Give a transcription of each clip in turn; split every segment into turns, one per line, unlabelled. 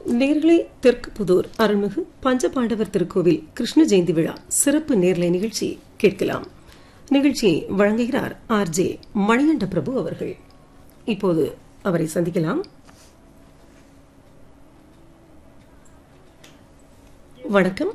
நேர்களை தெற்கு புதூர் அருள்மிகு பஞ்சபாண்டவர் திருக்கோவில் கிருஷ்ண ஜெயந்தி விழா சிறப்பு நேர்லை நிகழ்ச்சி கேட்கலாம் நிகழ்ச்சியை வழங்குகிறார் ஆர் ஜே மணிகண்ட பிரபு அவர்கள் இப்போது அவரை சந்திக்கலாம் வணக்கம்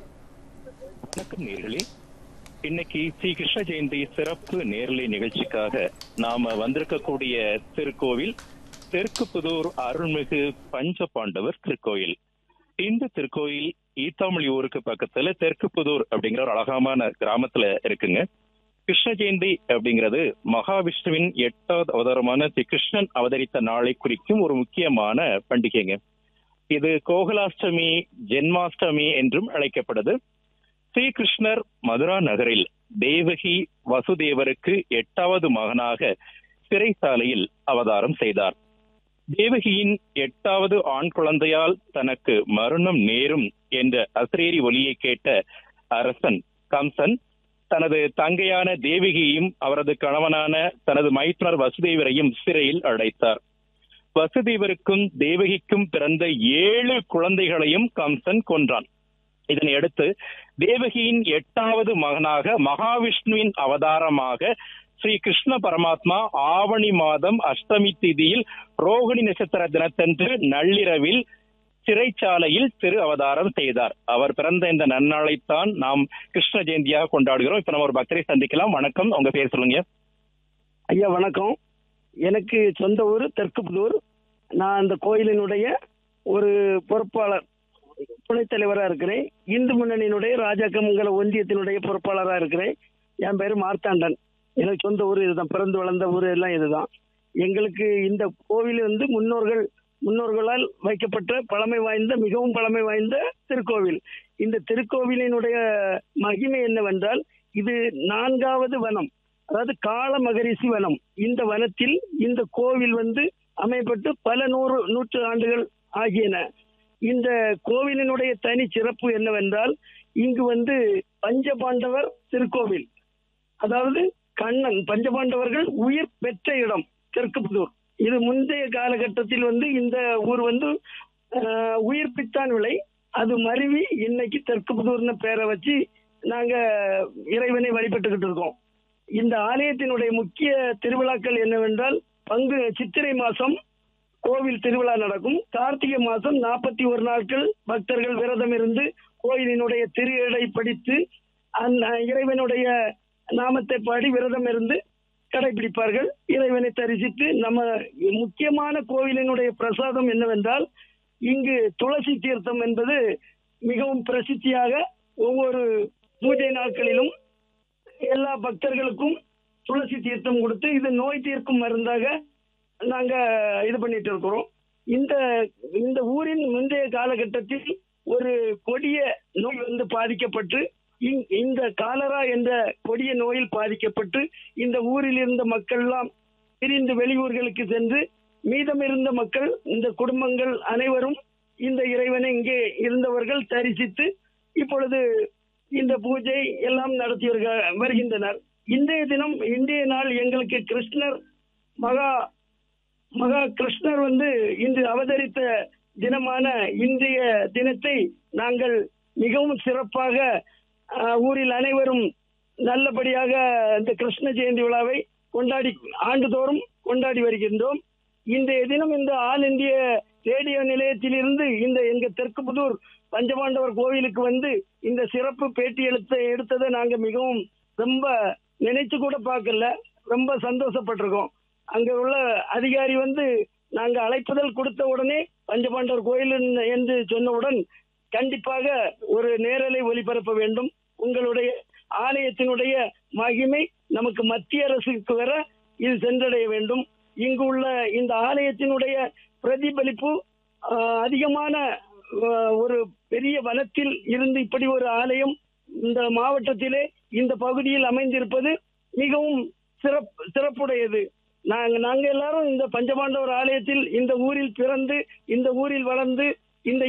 வணக்கம் நேர்களே இன்னைக்கு ஸ்ரீ கிருஷ்ண ஜெயந்தி சிறப்பு நேரலை நிகழ்ச்சிக்காக நாம வந்திருக்கக்கூடிய திருக்கோவில் தெற்கு புதூர் அருள்மிகு பஞ்ச பாண்டவர் திருக்கோயில் இந்த திருக்கோயில் ஈத்தாமொழி ஊருக்கு பக்கத்துல தெற்கு புதூர் அப்படிங்கிற ஒரு அழகான கிராமத்துல இருக்குங்க கிருஷ்ண ஜெயந்தி அப்படிங்கிறது மகாவிஷ்ணுவின் எட்டாவது அவதாரமான ஸ்ரீ கிருஷ்ணன் அவதரித்த நாளை குறிக்கும் ஒரு முக்கியமான பண்டிகைங்க இது கோகுலாஷ்டமி ஜென்மாஷ்டமி என்றும் அழைக்கப்படுது ஸ்ரீகிருஷ்ணர் மதுரா நகரில் தேவகி வசுதேவருக்கு எட்டாவது மகனாக சிறைசாலையில் அவதாரம் செய்தார் தேவகியின் எட்டாவது ஆண் குழந்தையால் தனக்கு மரணம் நேரும் என்ற அசரேரி ஒலியை கேட்ட அரசன் கம்சன் தனது தங்கையான தேவகியையும் அவரது கணவனான தனது மைத்துனர் வசுதேவரையும் சிறையில் அடைத்தார் வசுதேவருக்கும் தேவகிக்கும் பிறந்த ஏழு குழந்தைகளையும் கம்சன் கொன்றான் இதனை அடுத்து தேவகியின் எட்டாவது மகனாக மகாவிஷ்ணுவின் அவதாரமாக ஸ்ரீ கிருஷ்ண பரமாத்மா ஆவணி மாதம் அஷ்டமி திதியில் ரோகிணி நட்சத்திர தினத்தன்று நள்ளிரவில் சிறைச்சாலையில் திரு அவதாரம் செய்தார் அவர் பிறந்த இந்த நன்னாளைத்தான் நாம் கிருஷ்ண ஜெயந்தியாக கொண்டாடுகிறோம் இப்ப நம்ம ஒரு பக்தரை சந்திக்கலாம் வணக்கம் உங்க பேர் சொல்லுங்க
ஐயா வணக்கம் எனக்கு சொந்த ஊர் தெற்கு புதூர் நான் அந்த கோயிலினுடைய ஒரு பொறுப்பாளர் துணைத் தலைவராக இருக்கிறேன் இந்து முன்னணியினுடைய ராஜாக்கமங்கல ஒன்றியத்தினுடைய பொறுப்பாளராக இருக்கிறேன் என் பேர் மார்த்தாண்டன் எனக்கு சொந்த ஊர் இதுதான் பிறந்து வளர்ந்த ஊர் எல்லாம் இதுதான் எங்களுக்கு இந்த கோவில் வந்து முன்னோர்கள் முன்னோர்களால் வைக்கப்பட்ட பழமை வாய்ந்த மிகவும் பழமை வாய்ந்த திருக்கோவில் இந்த திருக்கோவிலினுடைய மகிமை என்னவென்றால் இது நான்காவது வனம் அதாவது கால மகரிஷி வனம் இந்த வனத்தில் இந்த கோவில் வந்து அமைப்பட்டு பல நூறு நூற்று ஆண்டுகள் ஆகியன இந்த கோவிலினுடைய தனி சிறப்பு என்னவென்றால் இங்கு வந்து பஞ்சபாண்டவர் திருக்கோவில் அதாவது கண்ணன் பஞ்சபாண்டவர்கள் உயிர் பெற்ற இடம் தெற்கு புதூர் இது முந்தைய காலகட்டத்தில் வந்து இந்த ஊர் வந்து ஆஹ், உயிர்ப்பித்தான் விலை அது மருவி இன்னைக்கு தெற்கு புதூர்னு பேரை வச்சு நாங்க இறைவனை வழிபட்டுக்கிட்டு இருக்கோம் இந்த ஆலயத்தினுடைய முக்கிய திருவிழாக்கள் என்னவென்றால் பங்கு சித்திரை மாசம் கோவில் திருவிழா நடக்கும் கார்த்திகை மாசம் நாற்பத்தி ஒரு நாட்கள் பக்தர்கள் விரதம் இருந்து கோயிலினுடைய திரு எடை படித்து அந்த இறைவனுடைய நாமத்தை பாடி விரதம் இருந்து கடைபிடிப்பார்கள் இறைவனை தரிசித்து நம்ம முக்கியமான கோவிலினுடைய பிரசாதம் என்னவென்றால் இங்கு துளசி தீர்த்தம் என்பது மிகவும் பிரசித்தியாக ஒவ்வொரு பூஜை நாட்களிலும் எல்லா பக்தர்களுக்கும் துளசி தீர்த்தம் கொடுத்து இது நோய் தீர்க்கும் மருந்தாக நாங்க இது பண்ணிட்டு இருக்கிறோம் இந்த இந்த ஊரின் முந்தைய காலகட்டத்தில் ஒரு கொடிய நோய் வந்து பாதிக்கப்பட்டு இங்- இந்த காலரா என்ற கொடிய நோயில் பாதிக்கப்பட்டு இந்த ஊரில் இருந்த மக்கள் எல்லாம் பிரிந்து வெளியூர்களுக்கு சென்று மீதம் இருந்த மக்கள் இந்த குடும்பங்கள் அனைவரும் இந்த இறைவனை இங்கே இருந்தவர்கள் தரிசித்து இப்பொழுது இந்த பூஜை எல்லாம் நடத்தி வருக- வருகின்றனர் இன்றைய தினம் இன்றைய நாள் எங்களுக்கு கிருஷ்ணர் மகா மகா கிருஷ்ணர் வந்து இன்று அவதரித்த தினமான இன்றைய தினத்தை நாங்கள் மிகவும் சிறப்பாக ஆஹ், ஊரில் அனைவரும் நல்லபடியாக இந்த கிருஷ்ண ஜெயந்தி விழாவை கொண்டாடி ஆண்டுதோறும் கொண்டாடி வருகின்றோம் இன்றைய தினம் இந்த ஆல் இந்திய ரேடியோ நிலையத்திலிருந்து இந்த எங்க தெற்கு புதூர் பஞ்சபாண்டவர் கோவிலுக்கு வந்து இந்த சிறப்பு பேட்டி எடுத்த எடுத்ததை நாங்க மிகவும் ரொம்ப நினைச்சு கூட பார்க்கல ரொம்ப சந்தோஷப்பட்டிருக்கோம் அங்க உள்ள அதிகாரி வந்து நாங்க அழைப்புதல் கொடுத்த உடனே பஞ்சபாண்டவர் கோயில் என்று- என்று சொன்னவுடன் கண்டிப்பாக ஒரு நேரலை ஒளிபரப்ப வேண்டும் உங்களுடைய ஆலயத்தினுடைய மகிமை நமக்கு மத்திய அரசுக்கு வர இது சென்றடைய வேண்டும் இங்கு உள்ள இந்த ஆலயத்தினுடைய பிரதிபலிப்பு ஆஹ், அதிகமான ஆஹ், ஒரு பெரிய வனத்தில் இருந்து இப்படி ஒரு ஆலயம் இந்த மாவட்டத்திலே இந்த பகுதியில் அமைந்திருப்பது மிகவும் சிறப்பு சிறப்புடையது நாங்க நாங்க எல்லாரும் இந்த பஞ்சபாண்டவர் ஆலயத்தில் இந்த ஊரில் பிறந்து இந்த ஊரில் வளர்ந்து இந்த